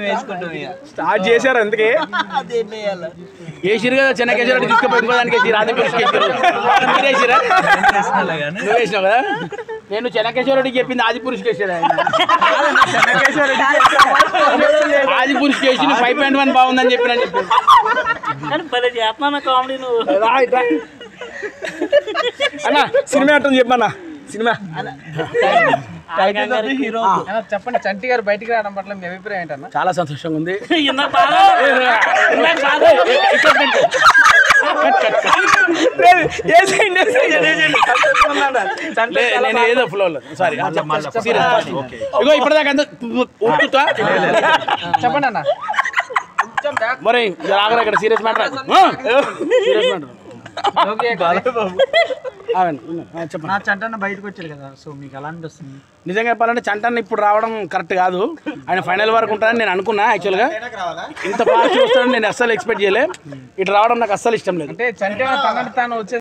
start చేశారు అందుకే వేసిరు కదా చిన్న కేసరి తీసుకుపోయి ఇంకో దానికి వేసి రాధ పురుషుకేసారు మీరు వేసిరా నువ్వు వేసినావు కదా నేను చెనకేశ్వరుడికి చెప్పింది ఆది పురుషుకేసాడు ఆది పురుషుకేసి ఫైవ్ పాయింట్ వన్ బాగుందని చెప్పిన చెప్పాను కానీ భలే చేస్తున్నాను కామెడీ నువ్వు అన్న సినిమా అంటుంది చెప్పన్నా సినిమా హీరో చెప్పండి చంటి గారు బయటికి రావడం పట్ల మీ అభిప్రాయం ఏంటన్నా చాలా సంతోషంగా ఉంది ఇందాక బాగా ఇందాక బాగా లే, నేను ఏదో ఫ్లో సారీ ఇగో ఇప్పటిదాకా అంత ఊపుతా చెప్పండి అన్న మరి ఆగరా ఇక్కడ సీరియస్ మ్యాటర్ సీరియస్ మ్యాటర్ చెప్పండి నా చంటన్న బయటకు వచ్చారు కదా సో మీకు ఎలా అనిపిస్తుంది నిజంగా చెప్పాలంటే చంటన్న ఇప్పుడు రావడం కరెక్ట్ కాదు ఆయన ఫైనల్ వరకు ఉంటాడని నేను అనుకున్నా యాక్చువల్గా ఇంత ఫాస్ట్ వస్తాడని నేను అస్సలు ఎక్స్పెక్ట్ చేయలే ఇటు రావడం నాకు అస్సలు ఇష్టం లేదు అంటే చంటి తనని తాను వచ్చే